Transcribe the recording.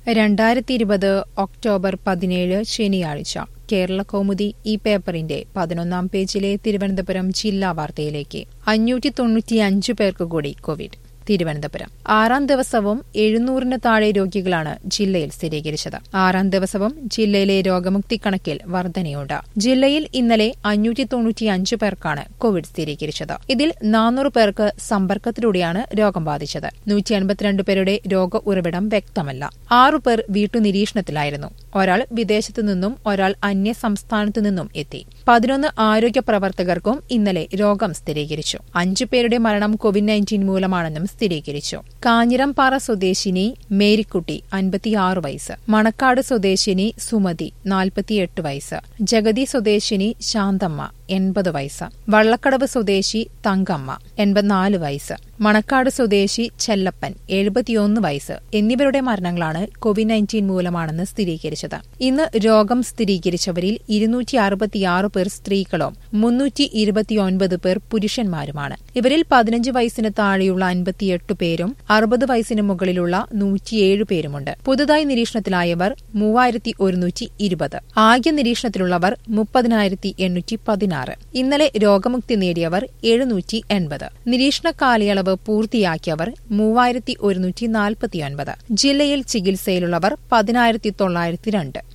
രണ്ടായിരത്തി ഇരുപത് ഒക്ടോബർ പതിനേഴ് ശനിയാഴ്ച കേരള കൗമുദി ഈ പേപ്പറിന്റെ പതിനൊന്നാം പേജിലെ തിരുവനന്തപുരം ജില്ലാ വാർത്തയിലേക്ക് അഞ്ഞൂറ്റി തൊണ്ണൂറ്റിയഞ്ച് പേർക്ക് കൂടി കോവിഡ് തിരുവനന്തപുരം ആറാം ദിവസവും എഴുന്നൂറിന് താഴെ രോഗികളാണ് ജില്ലയിൽ സ്ഥിരീകരിച്ചത് ആറാം ദിവസവും ജില്ലയിലെ രോഗമുക്തി കണക്കിൽ വർധനയുണ്ട് ജില്ലയിൽ ഇന്നലെ അഞ്ഞൂറ്റി തൊണ്ണൂറ്റിയഞ്ച് പേർക്കാണ് കോവിഡ് സ്ഥിരീകരിച്ചത് ഇതിൽ നാനൂറ് പേർക്ക് സമ്പർക്കത്തിലൂടെയാണ് രോഗം ബാധിച്ചത് നൂറ്റി അൻപത്തിരണ്ട് പേരുടെ രോഗ ഉറവിടം വ്യക്തമല്ല ആറു പേർ വീട്ടുനിരീക്ഷണത്തിലായിരുന്നു ഒരാൾ വിദേശത്തു നിന്നും ഒരാൾ അന്യ സംസ്ഥാനത്തു നിന്നും എത്തി പതിനൊന്ന് ആരോഗ്യ പ്രവർത്തകർക്കും ഇന്നലെ രോഗം സ്ഥിരീകരിച്ചു അഞ്ചു പേരുടെ മരണം കോവിഡ് നയൻറ്റീൻ മൂലമാണെന്നും സ്ഥിരീകരിച്ചു കാഞ്ഞിരംപാറ സ്വദേശിനി മേരിക്കുട്ടി അൻപത്തിയാറ് വയസ്സ് മണക്കാട് സ്വദേശിനി സുമതി നാൽപ്പത്തിയെട്ട് വയസ്സ് ജഗതി സ്വദേശിനി ശാന്തമ്മ എൺപത് വയസ്സ് വള്ളക്കടവ് സ്വദേശി തങ്കമ്മ എൺപത്തിനാല് വയസ്സ് മണക്കാട് സ്വദേശി ചെല്ലപ്പൻ എഴുപത്തിയൊന്ന് വയസ്സ് എന്നിവരുടെ മരണങ്ങളാണ് കോവിഡ് നയൻറ്റീൻ മൂലമാണെന്ന് സ്ഥിരീകരിച്ചത് ഇന്ന് രോഗം സ്ഥിരീകരിച്ചവരിൽ ഇരുന്നൂറ്റി അറുപത്തിയാറ് പേർ സ്ത്രീകളും മുന്നൂറ്റി ഇരുപത്തിയൊൻപത് പേർ പുരുഷന്മാരുമാണ് ഇവരിൽ പതിനഞ്ച് വയസ്സിന് താഴെയുള്ള അൻപത്തിയെട്ട് പേരും അറുപത് വയസ്സിന് മുകളിലുള്ള നൂറ്റിയേഴ് പേരുമുണ്ട് പുതുതായി നിരീക്ഷണത്തിലായവർ മൂവായിരത്തി ഒരുന്നൂറ്റി ഇരുപത് ആകെ നിരീക്ഷണത്തിലുള്ളവർ മുപ്പതിനായിരത്തി എണ്ണൂറ്റി പതിനാറ് ഇന്നലെ രോഗമുക്തി നേടിയവർ എഴുന്നൂറ്റി എൺപത് നിരീക്ഷണ കാലയളവ് പൂർത്തിയാക്കിയവർ മൂവായിരത്തി ഒരുന്നൂറ്റി നാൽപ്പത്തിയൊൻപത് ജില്ലയിൽ ചികിത്സയിലുള്ളവർ പതിനായിരത്തി തൊള്ളായിരത്തി രണ്ട്